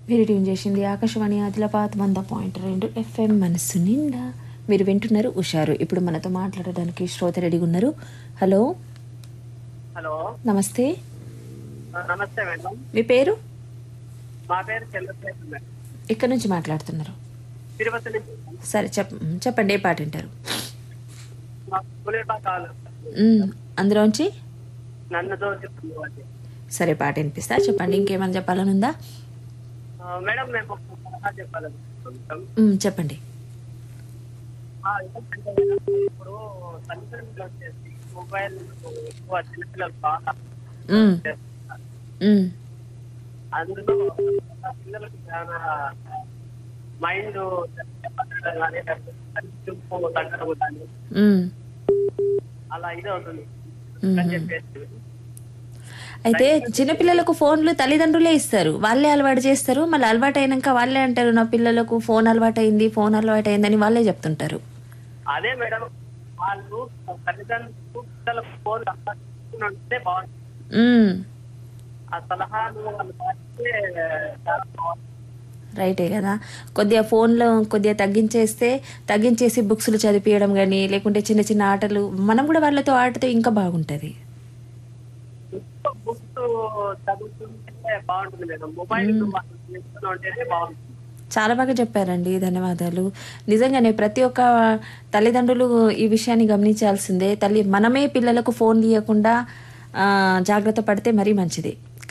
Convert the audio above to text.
మీరు ట్యూన్ చేసింది ఆకాశవాణి ఆదిలాబాద్ వంద పాయింట్ రెండు ఎఫ్ఎం మనస్సు నిండా మీరు వింటున్నారు ఉషారు ఇప్పుడు మనతో మాట్లాడడానికి శ్రోత రెడీగా ఉన్నారు హలో హలో నమస్తే ఆ, నమస్తే మేడం మీ పేరు మా పేరు చంద్రశేఖర్ మేడం ఎక్కడి నుంచి మాట్లాడుతున్నారు తిరుపతి నుంచి సరే చెప్ చెప్పండి ఏ పాట వింటారు మా పులిపా కావాలి మ్, అందులోంచి నన్ను దోచుకుంది వాళ్ళు సరే పాట వినిపిస్తా చెప్పండి ఇంకేమైనా చెప్పాలని ఉందా ఆ, మేడం మేము ఒక సలహా చెప్పాలనుకుంటున్నాం మ్, చెప్పండి ఆ, ఏంటంటే ఇప్పుడు తల్లిదండ్రులు వచ్చేసి మొబైల్ ఎక్కువ చిన్నపిల్లలు బాగా మ్, చేస్తున్నారు. మ్, అందులో ఆ పిల్లలకు చాలా మైండ్ చెప్పడం కానీ చూపు తగ్గడం కానీ మ్, అలా ఇది అవుతుంది మ్మ్. అని చెప్పేసి అయితే చిన్నపిల్లలకు ఫోన్లు తల్లిదండ్రులే ఇస్తారు వాళ్ళే అలవాటు చేస్తారు మళ్ళీ అలవాటు అయినాక వాళ్ళే అంటారు నా పిల్లలకు ఫోన్ అలవాటు అయింది ఫోన్ అలవాటు అయిందని వాళ్ళే చెప్తుంటారు అదే మేడం వాళ్ళు తల్లిదండ్రులు పిల్లలకు ఫోన్ ఉంటే బాగుంటుంది మ్, ఆ సలహాలు వాళ్ళు పాటిస్తే చాలా బాగుంటుంది రైటే కదా కొద్దిగా ఫోన్లో కొద్దిగా తగ్గించేస్తే తగ్గించేసి బుక్స్లు చదివించడం కానీ లేకుంటే చిన్న చిన్న ఆటలు మనం కూడా వాళ్ళతో ఆడితే ఇంకా బాగుంటుంది బుక్స్ చదువుతుంటే బాగుంటుంది మేడం మొబైల్ వాళ్ళు చేస్తూ ఉంటేనే బాగుంటుంది చాలా బాగా చెప్పారండి ధన్యవాదాలు నిజంగానే ప్రతి ఒక్క తల్లిదండ్రులు ఈ విషయాన్ని గమనించాల్సిందే తల్లి మనమే పిల్లలకు ఫోన్ ఇవ్వకుండా ఆ, జాగ్రత్త పడితే మరీ మంచిది